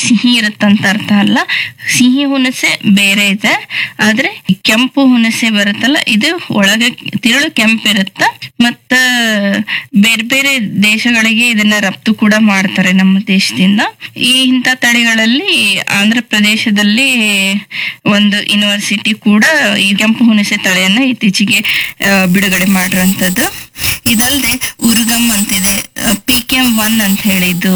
ಸಿಹಿ ಇರುತ್ತಂತ ಅರ್ಥ ಅಲ್ಲ ಸಿಹಿ ಹುಣಸೆ ಬೇರೆ ಇದೆ ಆದ್ರೆ ಕೆಂಪು ಹುಣಸೆ ಬರುತ್ತಲ್ಲ ಇದು ಒಳಗೆ ತಿರುಳು ಕೆಂಪಿರುತ್ತ ಮತ್ತ ಬೇರೆ ಬೇರೆ ದೇಶಗಳಿಗೆ ಇದನ್ನ ರಫ್ತು ಕೂಡ ಮಾಡ್ತಾರೆ ನಮ್ಮ ದೇಶದಿಂದ ಈ ಇಂಥ ತಳಿಗಳಲ್ಲಿ ಆಂಧ್ರ ಪ್ರದೇಶದಲ್ಲಿ ಒಂದು ಯೂನಿವರ್ಸಿಟಿ ಕೂಡ ಈ ಕೆಂಪು ಹುಣಸೆ ತಳಿಯನ್ನ ಇತ್ತೀಚೆಗೆ ಆ, ಬಿಡುಗಡೆ ಮಾಡಿರೋಂಥದ್ದು ಇದಲ್ಲದೆ ಉರುಗಮ್ ಅಂತಿದೆ ಪಿ ಕೆ ಒನ್ ಅಂತ ಹೇಳಿದ್ದು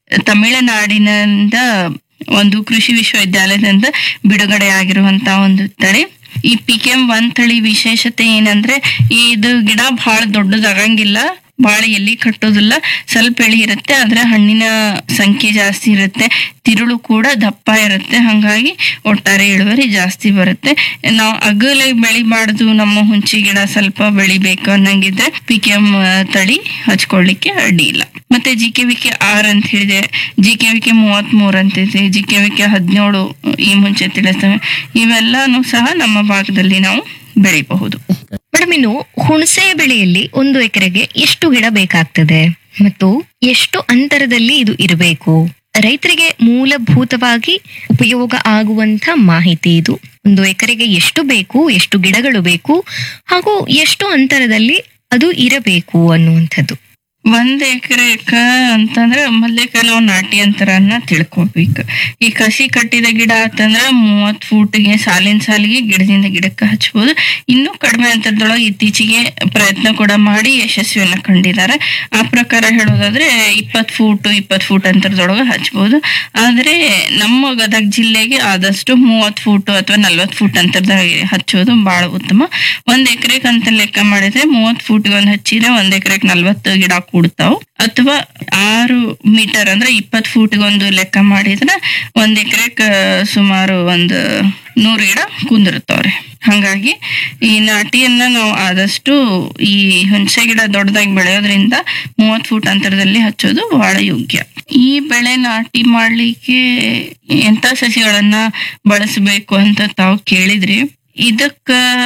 ತಮಿಳುನಾಡಿನಿಂದ ಒಂದು ಕೃಷಿ ವಿಶ್ವವಿದ್ಯಾಲಯದಿಂದ ಬಿಡುಗಡೆ ಆಗಿರುವಂತ ಒಂದು ತಳಿ ಈ ಪಿ ಕೆ ಒನ್ ತಳಿ ವಿಶೇಷತೆ ಏನಂದ್ರೆ ಇದು ಗಿಡ ಬಹಳ ದೊಡ್ಡದಾಗಂಗಿಲ್ಲ ಬಹಳ ಎಲ್ಲಿ ಕಟ್ಟೋದಿಲ್ಲ ಸ್ವಲ್ಪ ಎಳಿ ಇರುತ್ತೆ ಆದ್ರೆ ಹಣ್ಣಿನ ಸಂಖ್ಯೆ ಜಾಸ್ತಿ ಇರುತ್ತೆ ತಿರುಳು ಕೂಡ ದಪ್ಪ ಇರುತ್ತೆ ಹಂಗಾಗಿ ಒಟ್ಟಾರೆ ಇಳುವರಿ ಜಾಸ್ತಿ ಬರುತ್ತೆ ನಾವು ಅಗಲ ಬೆಳಿಬಾರ್ದು ನಮ್ಮ ಹುಂಚಿ ಗಿಡ ಸ್ವಲ್ಪ ಬೆಳಿಬೇಕು ಅನ್ನಂಗಿದ್ರೆ ಪಿ ಕೆ ಎಂ ತಳಿ ಹಚ್ಕೊಳ್ಳಿಕ್ಕೆ ಅಡ್ಡಿ ಇಲ್ಲ ಮತ್ತೆ G K V K R ಅಂತ ಹೇಳಿದೆ ಜಿ ಕೆ ವಿ ಕೆ ಮೂವತ್ತ್ ಮೂರ್ ಅಂತಿದೆ ಜಿ ಕೆ ವಿ ಕೆ ಹದಿನೇಳು ಈ ಮುಂಚೆ ತಿಳಿಸ್ತವೆ ಇವೆಲ್ಲಾನು ಸಹ ನಮ್ಮ ಭಾಗದಲ್ಲಿ ನಾವು ಬೆಳಿಬಹುದು ಮೇಡಮ್ ಇನ್ನು ಹುಣಸೆ ಬೆಳೆಯಲ್ಲಿ ಒಂದು ಎಕರೆಗೆ ಎಷ್ಟು ಗಿಡ ಬೇಕಾಗ್ತದೆ ಮತ್ತು ಎಷ್ಟು ಅಂತರದಲ್ಲಿ ಇದು ಇರಬೇಕು ರೈತರಿಗೆ ಮೂಲಭೂತವಾಗಿ ಉಪಯೋಗ ಆಗುವಂತ ಮಾಹಿತಿ ಇದು ಒಂದು ಎಕರೆಗೆ ಎಷ್ಟು ಬೇಕು ಎಷ್ಟು ಗಿಡಗಳು ಬೇಕು ಹಾಗೂ ಎಷ್ಟು ಅಂತರದಲ್ಲಿ ಅದು ಇರಬೇಕು ಅನ್ನುವಂಥದ್ದು ಒಂದ್ ಎಕರೆಕ ಅಂತಂದ್ರೆ ಮೊದ್ಲೇಕ ನಾವು ನಾಟಿ ಅಂತರನ್ನ ತಿಳ್ಕೊಬೇಕು ಈ ಕಸಿ ಕಟ್ಟಿದ ಗಿಡ ಅಂತಂದ್ರ ಮೂವತ್ ಫೂಟ್ಗೆ ಸಾಲಿನ ಸಾಲಿಗೆ ಗಿಡದಿಂದ ಗಿಡಕ್ಕೆ ಹಚ್ಬೋದು ಇನ್ನೂ ಕಡಿಮೆ ಅಂತರದೊಳಗೆ ಇತ್ತೀಚೆಗೆ ಪ್ರಯತ್ನ ಕೂಡ ಮಾಡಿ ಯಶಸ್ವಿಯನ್ನ ಕಂಡಿದ್ದಾರೆ ಆ ಪ್ರಕಾರ ಹೇಳೋದಾದ್ರೆ ಇಪ್ಪತ್ ಫೂಟ್ ಇಪ್ಪತ್ ಫೂಟ್ ಅಂತರದೊಳಗೆ ಹಚ್ಬೋದು ಆದ್ರೆ ನಮ್ಮ ಗದಗ ಜಿಲ್ಲೆಗೆ ಆದಷ್ಟು ಮೂವತ್ ಫೂಟ್ ಅಥವಾ ನಲ್ವತ್ ಫೂಟ್ ಅಂತರದಾಗ ಹಚ್ಚೋದು ಬಹಳ ಉತ್ತಮ ಒಂದ್ ಎಕರೆಗೆ ಅಂತ ಲೆಕ್ಕ ಮಾಡಿದ್ರೆ ಮೂವತ್ ಫೂಟ್ ಒಂದ್ ಹಚ್ಚಿದ್ರೆ ಒಂದ್ ಎಕರೆಗೆ ನಲ್ವತ್ತು ಗಿಡ ಕೂಡ್ತಾವ್ ಅಥವಾ ಆರು ಮೀಟರ್ ಅಂದ್ರೆ ಇಪ್ಪತ್ ಫೂಟ್ ಒಂದು ಲೆಕ್ಕ ಮಾಡಿದ್ರೆ ಒಂದ್ ಎಕರೆಕ್ ಸುಮಾರು ಒಂದು ನೂರು ಗಿಡ ಕುಂದಿರ್ತಾವ್ರಿ ಹಂಗಾಗಿ ಈ ನಾಟಿಯನ್ನ ನಾವು ಆದಷ್ಟು ಈ ಹುಣಸೆ ಗಿಡ ದೊಡ್ಡದಾಗಿ ಬೆಳೆಯೋದ್ರಿಂದ ಮೂವತ್ ಫೂಟ್ ಅಂತರದಲ್ಲಿ ಹಚ್ಚೋದು ಬಹಳ ಯೋಗ್ಯ ಈ ಬೆಳೆ ನಾಟಿ ಮಾಡ್ಲಿಕ್ಕೆ ಎಂತ ಸಸಿಗಳನ್ನ ಬಳಸಬೇಕು ಅಂತ ತಾವು ಕೇಳಿದ್ರಿ ಇದಕ್ಕ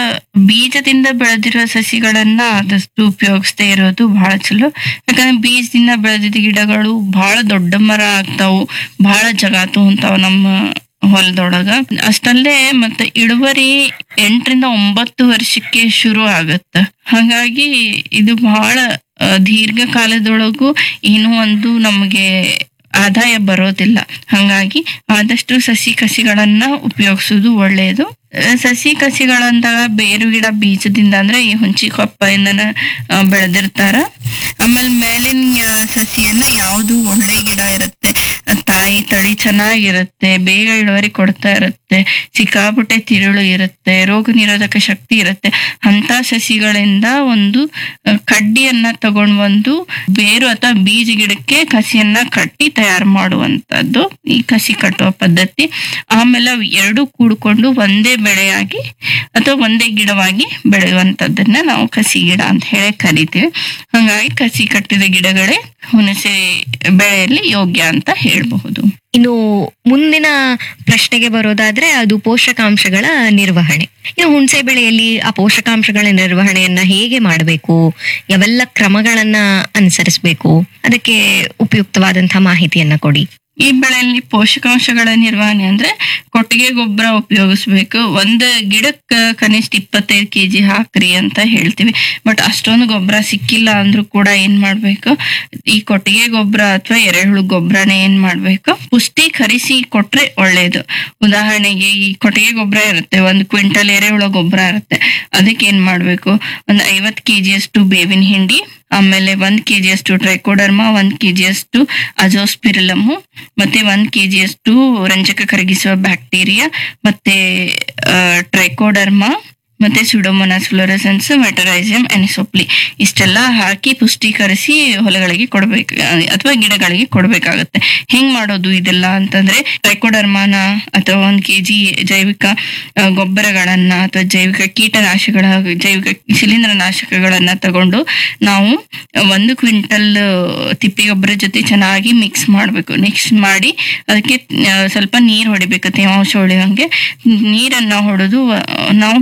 ಬೀಜದಿಂದ ಬೆಳೆದಿರೋ ಸಸಿಗಳನ್ನ ಆದಷ್ಟು ಉಪಯೋಗಿಸದೇ ಇರೋದು ಬಹಳ ಚಲೋ ಯಾಕಂದ್ರೆ ಬೀಜದಿಂದ ಬೆಳೆದಿದ್ದ ಗಿಡಗಳು ಬಹಳ ದೊಡ್ಡ ಮರ ಆಗ್ತಾವು ಬಹಳ ಜಗ ತಗೊಂತಾವ ನಮ್ಮ ಹೊಲದೊಳಗ ಅಷ್ಟಲ್ಲದೆ ಮತ್ತೆ ಇಳುವರಿ ಎಂಟರಿಂದ ಒಂಬತ್ತು ವರ್ಷಕ್ಕೆ ಶುರು ಆಗತ್ತ ಹಾಗಾಗಿ ಇದು ಬಹಳ ಆ, ದೀರ್ಘಕಾಲದೊಳಗೂ ಏನೋ ಒಂದು ನಮಗೆ ಆದಾಯ ಬರೋದಿಲ್ಲ ಹಂಗಾಗಿ ಆದಷ್ಟು ಸಸಿ ಕಸಿಗಳನ್ನ ಉಪಯೋಗಿಸೋದು ಒಳ್ಳೆಯದು ಆ, ಸಸಿ ಕಸಿಗಳಂದಾಗ ಬೇರು ಗಿಡ ಬೀಜದಿಂದ ಅಂದ್ರೆ ಈ ಹುಂಚಿ ಕೊಪ್ಪೆಯಿಂದನ ಆ, ಬೆಳೆದಿರ್ತಾರ ಆಮೇಲೆ ಮೇಲಿನ ಆ, ಸಸಿಯನ್ನ ಯಾವುದು ಒಳ್ಳೆ ಗಿಡ ಇರುತ್ತೆ ಆ, ತಾಯಿ ತಳಿ ಚೆನ್ನಾಗಿರುತ್ತೆ ಬೇಗ ಇಳುವರಿ ಕೊಡ್ತಾ ಇರುತ್ತೆ ಸಿಕ್ಕಾಪಟ್ಟೆ ತಿರುಳು ಇರುತ್ತೆ ರೋಗ ನಿರೋಧಕ ಶಕ್ತಿ ಇರುತ್ತೆ ಅಂತ ಸಸಿಗಳಿಂದ ಒಂದು ಆ, ಕಡ್ಡಿಯನ್ನ ತಗೊಂಡ್ ಬಂದು ಬೇರು ಅಥವಾ ಬೀಜ ಗಿಡಕ್ಕೆ ಕಸಿಯನ್ನ ಕಟ್ಟಿ ತಯಾರು ಮಾಡುವಂತದ್ದು ಈ ಕಸಿ ಕಟ್ಟುವ ಪದ್ಧತಿ ಆಮೇಲೆ ಅವು ಎರಡು ಕೂಡ್ಕೊಂಡು ಒಂದೇ ಬೆಳೆಯಾಗಿ ಅಥವಾ ಒಂದೇ ಗಿಡವಾಗಿ ಬೆಳೆಯುವಂತದ್ದನ್ನ ನಾವು ಕಸಿ ಗಿಡ ಅಂತ ಹೇಳಿ ಕರಿತೀವಿ ಹಂಗಾಗಿ ಕಸಿ ಕಟ್ಟಿದ ಗಿಡಗಳೇ ಹುಣಸೆ ಬೆಳೆಯಲ್ಲಿ ಯೋಗ್ಯ ಅಂತ ಹೇಳಬಹುದು ಇನ್ನು ಮುಂದಿನ ಪ್ರಶ್ನೆಗೆ ಬರೋದಾದ್ರೆ ಅದು ಪೋಷಕಾಂಶಗಳ ನಿರ್ವಹಣೆ ಇನ್ನು ಹುಣಸೆ ಬೆಳೆಯಲ್ಲಿ ಆ ಪೋಷಕಾಂಶಗಳ ನಿರ್ವಹಣೆಯನ್ನ ಹೇಗೆ ಮಾಡಬೇಕು ಯಾವೆಲ್ಲ ಕ್ರಮಗಳನ್ನ ಅನುಸರಿಸಬೇಕು ಅದಕ್ಕೆ ಉಪಯುಕ್ತವಾದಂತಹ ಮಾಹಿತಿಯನ್ನ ಕೊಡಿ ಈ ಬೆಳೆಯಲ್ಲಿ ಪೋಷಕಾಂಶಗಳ ನಿರ್ವಹಣೆ ಅಂದ್ರೆ ಕೊಟ್ಟಿಗೆ ಗೊಬ್ಬರ ಉಪಯೋಗಿಸ್ಬೇಕು ಒಂದು ಗಿಡಕ್ಕ ಕನಿಷ್ಠ ಇಪ್ಪತ್ತೈದು ಕೆಜಿ ಹಾಕ್ರಿ ಅಂತ ಹೇಳ್ತೀವಿ ಬಟ್ ಅಷ್ಟೊಂದು ಗೊಬ್ಬರ ಸಿಕ್ಕಿಲ್ಲ ಅಂದ್ರೂ ಕೂಡ ಏನ್ ಮಾಡ್ಬೇಕು ಈ ಕೊಟ್ಟಿಗೆ ಗೊಬ್ಬರ ಅಥವಾ ಎರೆಹುಳು ಗೊಬ್ಬರನೇ ಏನ್ ಮಾಡ್ಬೇಕು ಪುಷ್ಟೀಕರಿಸಿ ಕೊಟ್ರೆ ಒಳ್ಳೇದು ಉದಾಹರಣೆಗೆ ಈ ಕೊಟ್ಟಿಗೆ ಗೊಬ್ಬರ ಇರುತ್ತೆ ಒಂದು ಕ್ವಿಂಟಲ್ ಎರೆಹುಳ ಗೊಬ್ಬರ ಇರುತ್ತೆ ಅದಕ್ಕೆ ಏನ್ ಮಾಡ್ಬೇಕು ಒಂದು ಐವತ್ ಕೆಜಿ ಅಷ್ಟು ಬೇವಿನ ಹಿಂಡಿ ಆಮೇಲೆ ಒಂದ್ ಕೆಜಿ ಅಷ್ಟು ಟ್ರೈಕೋಡರ್ಮಾ ಒಂದ್ ಕೆಜಿ ಅಷ್ಟು ಅಜೋಸ್ಪಿರಿಲಮು ಮತ್ತೆ ಒಂದ್ ಕೆಜಿ ಅಷ್ಟು ರಂಜಕ ಕರಗಿಸುವ ಬ್ಯಾಕ್ಟೀರಿಯಾ ಮತ್ತೆ ಟ್ರೈಕೋಡರ್ಮಾ ಮತ್ತೆ ಸುಡೋಮೊನಾಸ್ ಫ್ಲೋರೆಸೆನ್ಸ್ ಮೆಟರೈಸಿಯಂ ಎನಿಸೋಪ್ಲಿ ಇಷ್ಟೆಲ್ಲ ಹಾಕಿ ಪುಷ್ಟೀಕರಿಸಿ ಹೊಲಗಳಿಗೆ ಕೊಡ್ಬೇಕು ಅಥವಾ ಗಿಡಗಳಿಗೆ ಕೊಡ್ಬೇಕಾಗತ್ತೆ ಹೆಂಗ್ ಮಾಡೋದು ಇದೆಲ್ಲ ಅಂತಂದ್ರೆ ಟ್ರೈಕೋಡರ್ಮಾನ ಅಥವಾ ಒಂದ್ ಕೆಜಿ ಜೈವಿಕ ಆ, ಗೊಬ್ಬರಗಳನ್ನ ಅಥವಾ ಜೈವಿಕ ಕೀಟನಾಶಕಗಳ ಜೈವಿಕ ಶಿಲೀಂಧ್ರನಾಶಕಗಳನ್ನ ತಗೊಂಡು ನಾವು ಒಂದು ಕ್ವಿಂಟಲ್ ತಿಪ್ಪಿ ಗೊಬ್ಬರ ಜೊತೆ ಚೆನ್ನಾಗಿ ಮಿಕ್ಸ್ ಮಾಡ್ಬೇಕು ಮಿಕ್ಸ್ ಮಾಡಿ ಅದಕ್ಕೆ ಆ, ಸ್ವಲ್ಪ ನೀರ್ ಹೊಡಿಬೇಕು ತೇವಾಂಶ ಹೊಡೆಯಂಗೆ ನೀರನ್ನ ಹೊಡೆದು ಆ, ನಾವು ಮೇಲೆ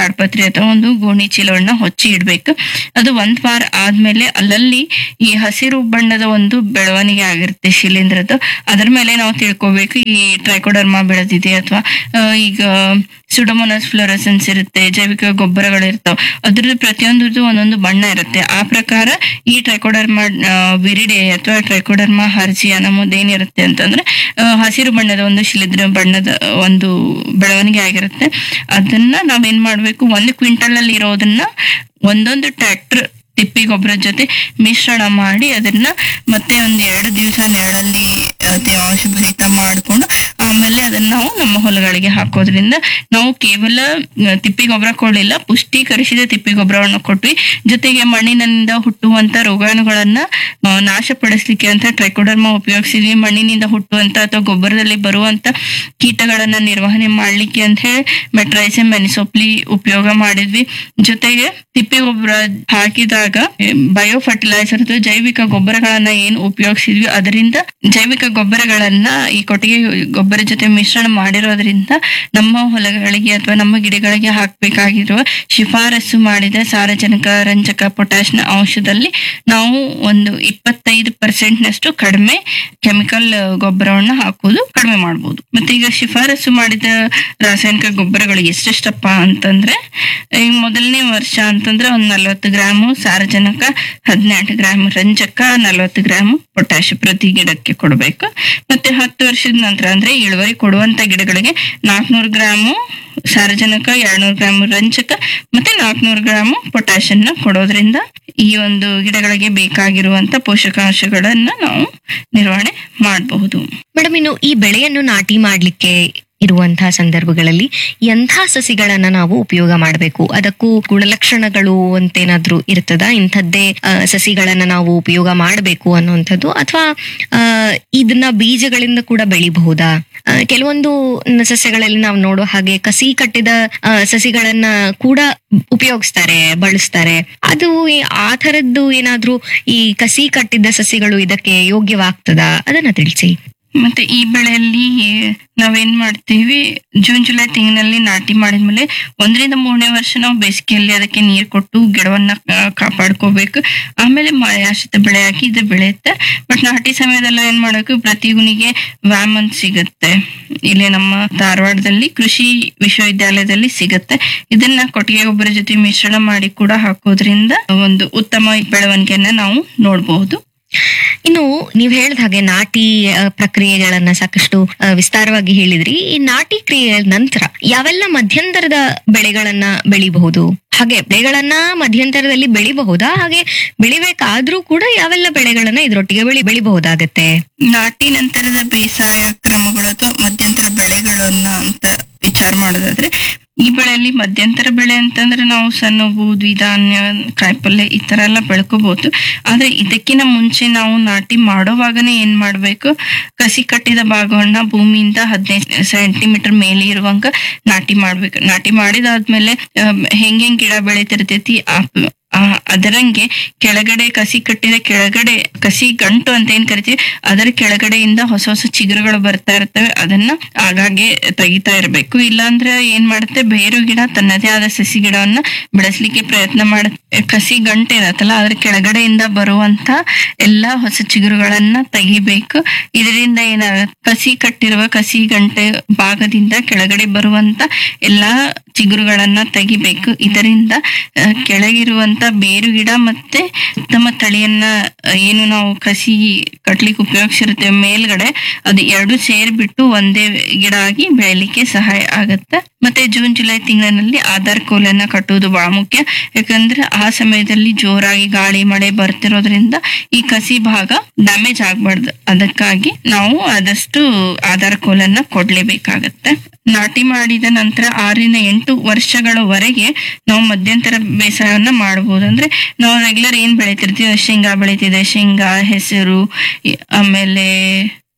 ತಾಡ್ಪತ್ರಿ ಅಥವಾ ಒಂದು ಗೋಣಿ ಚೀಲವನ್ನ ಹೊಚ್ಚಿ ಇಡ್ಬೇಕು ಅದು ಒಂದ್ ವಾರ ಆದ್ಮೇಲೆ ಅಲ್ಲಲ್ಲಿ ಈ ಹಸಿರು ಬಣ್ಣದ ಒಂದು ಬೆಳವಣಿಗೆ ಆಗಿರುತ್ತೆ ಶಿಲೀಂಧ್ರದ್ದು ಅದ್ರ ಮೇಲೆ ನಾವು ತಿಳ್ಕೊಬೇಕು ಈ ಟ್ರೈಕೋಡರ್ಮಾ ಬೆಳೆದಿದೆ ಅಥವಾ ಈಗ ಸುಡಮೋನಸ್ ಫ್ಲೋರಸೆನ್ಸ್ ಇರುತ್ತೆ ಜೈವಿಕ ಗೊಬ್ಬರಗಳಿರ್ತಾವ ಅದ್ರದ್ದು ಪ್ರತಿಯೊಂದು ಒಂದೊಂದು ಬಣ್ಣ ಇರುತ್ತೆ ಆ ಪ್ರಕಾರ ಈ ಟ್ರೈಕೋಡರ್ಮಾ ವಿರಿಡೆ ಅಥವಾ ಟ್ರೈಕೋಡರ್ಮಾ ಹರ್ಜಿಯ ನಮ್ಮದೇನಿರುತ್ತೆ ಅಂತಂದ್ರೆ ಆ, ಹಸಿರು ಬಣ್ಣದ ಒಂದು ಶಿಲಿದ್ರ ಬಣ್ಣದ ಒಂದು ಬೆಳವಣಿಗೆ ಆಗಿರುತ್ತೆ ಅದನ್ನ ನಾವೇನ್ ಮಾಡ್ಬೇಕು ಒಂದು ಕ್ವಿಂಟಲ್ ಅಲ್ಲಿ ಇರೋದನ್ನ ಒಂದೊಂದು ಟ್ರ್ಯಾಕ್ಟರ್ ತಿಪ್ಪಿ ಗೊಬ್ಬರದ ಜೊತೆ ಮಿಶ್ರಣ ಮಾಡಿ ಅದನ್ನ ಮತ್ತೆ ಒಂದ್ ಎರಡು ದಿವಸ ನೆರಳಲ್ಲಿ ಆ, ತೇವಾಂಶ ಭರಿತ ಮಾಡ್ಕೊಂಡು ಆಮೇಲೆ ಅದನ್ನ ನಾವು ನಮ್ಮ ಹೊಲಗಳಿಗೆ ಹಾಕೋದ್ರಿಂದ ನಾವು ಕೇವಲ ಆ, ತಿಪ್ಪಿ ಗೊಬ್ಬರ ಕೊಡಲಿಲ್ಲ ಪುಷ್ಟೀಕರಿಸಿದ ತಿಪ್ಪಿ ಗೊಬ್ಬರವನ್ನು ಕೊಟ್ವಿ ಜೊತೆಗೆ ಮಣ್ಣಿನಿಂದ ಹುಟ್ಟುವಂತ ರೋಗಾಣುಗಳನ್ನ ಆ, ನಾಶಪಡಿಸ್ಲಿಕ್ಕೆ ಅಂತ ಟ್ರೈಕೋಡರ್ಮಾ ಉಪಯೋಗಿಸಿದ್ವಿ ಮಣ್ಣಿನಿಂದ ಹುಟ್ಟುವಂತ ಅಥವಾ ಗೊಬ್ಬರದಲ್ಲಿ ಬರುವಂತ ಕೀಟಗಳನ್ನ ನಿರ್ವಹಣೆ ಮಾಡ್ಲಿಕ್ಕೆ ಅಂತ ಹೇಳಿ ಮೆಟ್ರೈಸಮ್ ಮೆನಿಸೋಪ್ಲಿ ಉಪಯೋಗ ಮಾಡಿದ್ವಿ ಜೊತೆಗೆ ತಿಪ್ಪಿ ಗೊಬ್ಬರ ಹಾಕಿದಾಗ ಬಯೋ ಫರ್ಟಿಲೈಸರ್ ಅಥವಾ ಜೈವಿಕ ಗೊಬ್ಬರಗಳನ್ನ ಏನು ಉಪಯೋಗಿಸಿದ್ವಿ ಅದರಿಂದ ಜೈವಿಕ ಗೊಬ್ಬರಗಳನ್ನ ಈ ಕೊಟ್ಟಿಗೆ ಗೊಬ್ಬರ ಜೊತೆ ಮಿಶ್ರಣ ಮಾಡಿರೋದ್ರಿಂದ ನಮ್ಮ ಹೊಲಗಳಿಗೆ ಅಥವಾ ನಮ್ಮ ಗಿಡಗಳಿಗೆ ಹಾಕಬೇಕಾಗಿರುವ ಶಿಫಾರಸು ಮಾಡಿದ ಸಾರಜನಕ ರಂಜಕ ಪೊಟ್ಯಾಶ್ನ ಅಂಶದಲ್ಲಿ ನಾವು ಒಂದು ಇಪ್ಪತ್ತೈದು ಪರ್ಸೆಂಟ್ ನಷ್ಟು ಕಡಿಮೆ ಕೆಮಿಕಲ್ ಗೊಬ್ಬರವನ್ನ ಹಾಕೋದು ಕಡಿಮೆ ಮಾಡಬಹುದು ಮತ್ತೆ ಈಗ ಶಿಫಾರಸು ಮಾಡಿದ ರಾಸಾಯನಿಕ ಗೊಬ್ಬರಗಳು ಎಷ್ಟೆಷ್ಟಪ್ಪ ಅಂತಂದ್ರೆ ಈಗ ಮೊದಲನೇ ವರ್ಷ ಅಂತಂದ್ರೆ ಒಂದ್ ನಲ್ವತ್ತು ಗ್ರಾಮು ಸಾರಜನಕ ಹದಿನೆಂಟು ಗ್ರಾಮ್ ರಂಜಕ ನಲ್ವತ್ತು ಗ್ರಾಮ್ ಪೊಟ್ಯಾಶ್ ಪ್ರತಿ ಗಿಡಕ್ಕೆ ಕೊಡಬೇಕು ಮತ್ತೆ ಹತ್ತು ವರ್ಷದ ನಂತರ ಅಂದ್ರೆ ಇಳುವರಿ ಕೊಡುವಂತ ಗಿಡಗಳಿಗೆ ನಾಲ್ಕನೂರು ಗ್ರಾಮು ಸಾರಜನಕ ಎರಡ್ನೂರು ಗ್ರಾಮ್ ರಂಜಕ ಮತ್ತೆ ನಾಲ್ಕನೂರು ಗ್ರಾಮ್ ಪೊಟ್ಯಾಶ್ ಅನ್ನ ಕೊಡೋದ್ರಿಂದ ಈ ಒಂದು ಗಿಡಗಳಿಗೆ ಬೇಕಾಗಿರುವಂತ ಪೋಷಕಾಂಶಗಳನ್ನ ನಾವು ನಿರ್ವಹಣೆ ಮಾಡಬಹುದು ಮೇಡಮ್ ಇನ್ನು ಈ ಬೆಳೆಯನ್ನು ನಾಟಿ ಮಾಡ್ಲಿಕ್ಕೆ ಇರುವಂತಹ ಸಂದರ್ಭಗಳಲ್ಲಿ ಎಂಥ ಸಸಿಗಳನ್ನ ನಾವು ಉಪಯೋಗ ಮಾಡಬೇಕು ಅದಕ್ಕೂ ಗುಣಲಕ್ಷಣಗಳು ಅಂತೇನಾದ್ರೂ ಇರ್ತದ ಇಂಥದ್ದೇ ಆ, ಸಸಿಗಳನ್ನ ನಾವು ಉಪಯೋಗ ಮಾಡಬೇಕು ಅನ್ನುವಂಥದ್ದು ಅಥವಾ ಆ, ಇದನ್ನ ಬೀಜಗಳಿಂದ ಕೂಡ ಬೆಳಿಬಹುದಾ ಆ, ಕೆಲವೊಂದು ನ- ಸಸ್ಯಗಳಲ್ಲಿ ನಾವು ನೋಡೋ ಹಾಗೆ ಕಸಿ ಕಟ್ಟಿದ ಆ, ಸಸಿಗಳನ್ನ ಕೂಡ ಉಪಯೋಗಿಸ್ತಾರೆ ಬಳಸ್ತಾರೆ ಅದು ಈ- ಆ ಥರದ್ದು ಏನಾದ್ರೂ ಈ ಕಸಿ ಕಟ್ಟಿದ ಸಸಿಗಳು ಇದಕ್ಕೆ ಯೋಗ್ಯವಾಗ್ತದಾ ಅದನ್ನ ತಿಳಿಸಿ ಮತ್ತೆ ಈ ಬೆಳೆಯಲ್ಲಿ ನಾವೇನ್ ಮಾಡ್ತೀವಿ ಜೂನ್ ಜುಲೈ ತಿಂಗಳಲ್ಲಿ ನಾಟಿ ಮಾಡಿದ್ಮೇಲೆ ಒಂದರಿಂದ ಮೂರನೇ ವರ್ಷ ನಾವು ಬೇಸಿಗೆಯಲ್ಲಿ ಅದಕ್ಕೆ ನೀರು ಕೊಟ್ಟು ಗಿಡವನ್ನ ಆ, ಕಾಪಾಡ್ಕೋಬೇಕು ಆಮೇಲೆ ಮಳೆಯಾಶ್ರಿತ ಬೆಳೆ ಹಾಕಿ ಇದು ಬೆಳೆಯುತ್ತೆ ಬಟ್ ನಾಟಿ ಸಮಯದಲ್ಲ ಏನ್ ಮಾಡಬೇಕು ಪ್ರತಿ ಗುಣಿಗೆ ವ್ಯಾಮ್ ಅಂತ ಸಿಗುತ್ತೆ ಇಲ್ಲಿ ನಮ್ಮ ಧಾರವಾಡದಲ್ಲಿ ಕೃಷಿ ವಿಶ್ವವಿದ್ಯಾಲಯದಲ್ಲಿ ಸಿಗುತ್ತೆ ಇದನ್ನ ಕೊಟ್ಟಿಗೆ ಗೊಬ್ಬರ ಜೊತೆ ಮಿಶ್ರಣ ಮಾಡಿ ಕೂಡ ಹಾಕೋದ್ರಿಂದ ಒಂದು ಉತ್ತಮ ಬೆಳವಣಿಗೆಯನ್ನ ನಾವು ನೋಡಬಹುದು ಇನ್ನು ನೀವ್ ಹೇಳ್ದ ಹಾಗೆ ನಾಟಿ ಆ, ಪ್ರಕ್ರಿಯೆಗಳನ್ನ ಸಾಕಷ್ಟು ಆ, ವಿಸ್ತಾರವಾಗಿ ಹೇಳಿದ್ರಿ ಈ ನಾಟಿ ಕ್ರಿಯೆಯ ನಂತರ ಯಾವೆಲ್ಲ ಮಧ್ಯಂತರದ ಬೆಳೆಗಳನ್ನ ಬೆಳಿಬಹುದು ಹಾಗೆ ಬೆಳೆಗಳನ್ನ ಮಧ್ಯಂತರದಲ್ಲಿ ಬೆಳಿಬಹುದಾ ಹಾಗೆ ಬೆಳಿಬೇಕಾದ್ರೂ ಕೂಡ ಯಾವೆಲ್ಲ ಬೆಳೆಗಳನ್ನ ಇದ್ರೊಟ್ಟಿಗೆ ಬೆಳಿ ಬೆಳಿಬಹುದಾಗತ್ತೆ ನಾಟಿ ನಂತರದ ಬೇಸಾಯ ಕ್ರಮಗಳು ಅಥವಾ ಮಧ್ಯಂತರ ಬೆಳೆಗಳನ್ನ ಅಂತ ವಿಚಾರ ಮಾಡೋದಾದ್ರೆ ಈ ಬೆಳೆಯಲ್ಲಿ ಮಧ್ಯಂತರ ಬೆಳೆ ಅಂತಂದ್ರೆ ನಾವು ಸಣ್ಣವು ದ್ವಿಧಾನ್ಯ ಕಾಯಿಪಲ್ಯ ಈ ತರ ಎಲ್ಲ ಬೆಳ್ಕೋಬಹುದು ಆದ್ರೆ ಇದಕ್ಕಿಂತ ಮುಂಚೆ ನಾವು ನಾಟಿ ಮಾಡೋವಾಗನೇ ಏನ್ ಮಾಡ್ಬೇಕು ಕಸಿ ಕಟ್ಟಿದ ಭಾಗವನ್ನ ಭೂಮಿಯಿಂದ ಹದಿನೈದು ಸೆಂಟಿಮೀಟರ್ ಮೇಲೆ ಇರುವಂಗ ನಾಟಿ ಮಾಡ್ಬೇಕು ನಾಟಿ ಮಾಡಿದಾದ್ಮೇಲೆ ಹೆಂಗ್ ಹೆಂಗ್ ಗಿಡ ಬೆಳಿತಿರ್ತೈತಿ ಆ ಆ ಅದರಂಗೆ ಕೆಳಗಡೆ ಕಸಿ ಕಟ್ಟಿದ ಕೆಳಗಡೆ ಕಸಿ ಗಂಟು ಅಂತ ಏನ್ ಕರಿತೀವಿ ಅದರ ಕೆಳಗಡೆಯಿಂದ ಹೊಸ ಹೊಸ ಚಿಗುರುಗಳು ಬರ್ತಾ ಇರ್ತವೆ ಅದನ್ನ ಆಗಾಗ್ಗೆ ತೆಗಿತಾ ಇರ್ಬೇಕು ಇಲ್ಲಾಂದ್ರೆ ಏನ್ ಮಾಡುತ್ತೆ ಬೇರು ಗಿಡ ತನ್ನದೇ ಆದ ಸಸಿ ಗಿಡವನ್ನ ಬೆಳೆಸ್ಲಿಕ್ಕೆ ಪ್ರಯತ್ನ ಮಾಡುತ್ತೆ ಕಸಿ ಗಂಟೆ ಇರತ್ತಲ್ಲ ಅದ್ರ ಕೆಳಗಡೆಯಿಂದ ಬರುವಂತ ಎಲ್ಲಾ ಹೊಸ ಚಿಗುರುಗಳನ್ನ ತೆಗಿಬೇಕು ಇದರಿಂದ ಏನಾಗುತ್ತೆ ಕಸಿ ಕಟ್ಟಿರುವ ಕಸಿ ಗಂಟೆ ಭಾಗದಿಂದ ಕೆಳಗಡೆ ಬರುವಂತ ಎಲ್ಲಾ ಚಿಗುರುಗಳನ್ನ ತೆಗಿಬೇಕು ಇದರಿಂದ ಆ, ಕೆಳಗಿರುವಂತ ಬೇರು ಗಿಡ ಮತ್ತೆ ಉತ್ತಮ ತಳಿಯನ್ನ ಆ, ಏನು ನಾವು ಕಸಿ ಕಟ್ಲಿಕ್ಕೆ ಉಪಯೋಗಿಸಿರ್ತೇವೆ ಮೇಲ್ಗಡೆ ಅದು ಎರಡು ಸೇರ್ಬಿಟ್ಟು ಒಂದೇ ಗಿಡ ಆಗಿ ಬೆಳಿಲಿಕ್ಕೆ ಸಹಾಯ ಆಗತ್ತೆ ಮತ್ತೆ ಜೂನ್ ಜುಲೈ ತಿಂಗಳಿನಲ್ಲಿ ಆಧಾರ್ ಕೋಲನ್ನ ಕಟ್ಟುವುದು ಬಹಳ ಮುಖ್ಯ ಯಾಕಂದ್ರೆ ಆ ಸಮಯದಲ್ಲಿ ಜೋರಾಗಿ ಗಾಳಿ ಮಳೆ ಬರ್ತಿರೋದ್ರಿಂದ ಈ ಕಸಿ ಭಾಗ ಡ್ಯಾಮೇಜ್ ಆಗ್ಬಾರ್ದು ಅದಕ್ಕಾಗಿ ನಾವು ಆದಷ್ಟು ಆಧಾರ್ ಕೋಲನ್ನ ಕೊಡ್ಲೇಬೇಕಾಗತ್ತೆ ನಾಟಿ ಮಾಡಿದ ನಂತರ ಆರರಿಂದ ಎಂಟು ವರ್ಷಗಳವರೆಗೆ ನಾವು ಮಧ್ಯಂತರ ಬೇಸಾಯವನ್ನ ಮಾಡಬಹುದು ಅಂದ್ರೆ ನಾವು ರೆಗ್ಯುಲರ್ ಏನ್ ಬೆಳಿತಿರ್ತೀವಿ ಶೇಂಗಾ ಬೆಳಿತಿದೆ ಶೇಂಗಾ ಹೆಸರು ಈ- ಆಮೇಲೆ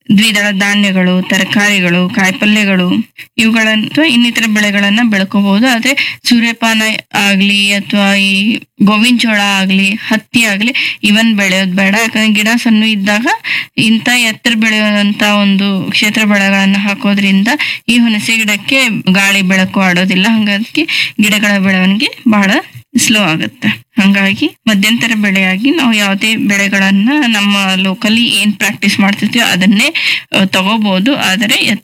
ದ್ವಿದಳ ಧಾನ್ಯಗಳು ತರಕಾರಿಗಳು ಕಾಯಿಪಲ್ಯಗಳು ಇವುಗಳನ್ನ ಅಥವಾ ಇನ್ನಿತರ ಬೆಳೆಗಳನ್ನ ಬೆಳ್ಕೋಬಹುದು ಆದ್ರೆ ಸೂರ್ಯಪಾನ ಆಗ್ಲಿ ಅಥವಾ ಈ ಗೋವಿನ ಜೋಳ ಆಗ್ಲಿ ಹತ್ತಿ ಆಗ್ಲಿ ಇವನ್ ಬೆಳೆಯೋದ್ ಬೇಡ ಯಾಕಂದ್ರೆ ಗಿಡ ಸಣ್ಣ ಇದ್ದಾಗ ಇಂಥ ಎತ್ತರ ಬೆಳೆಯುವಂತ ಒಂದು ಕ್ಷೇತ್ರ ಬೆಳೆಗಳನ್ನ ಹಾಕೋದ್ರಿಂದ ಈ ಹುಣಸೆ ಗಿಡಕ್ಕೆ ಗಾಳಿ ಬೆಳಕು ಆಡೋದಿಲ್ಲ ಹಂಗಾಗಿ ಗಿಡಗಳ ಬೆಳವಣಿಗೆ ಬಹಳ ಸ್ಲೋ ಆಗುತ್ತೆ ಹಂಗಾಗಿ ಮಧ್ಯಂತರ ಬೆಳೆಯಾಗಿ ನಾವು ಯಾವುದೇ ಬೆಳೆಗಳನ್ನ ನಮ್ಮ ಲೋಕಲಿ ಏನ್ ಪ್ರಾಕ್ಟೀಸ್ ಮಾಡ್ತಿರ್ತೀವಿ ಅದನ್ನೇ ಆ, ತಗೋಬಹುದು ಆದರೆ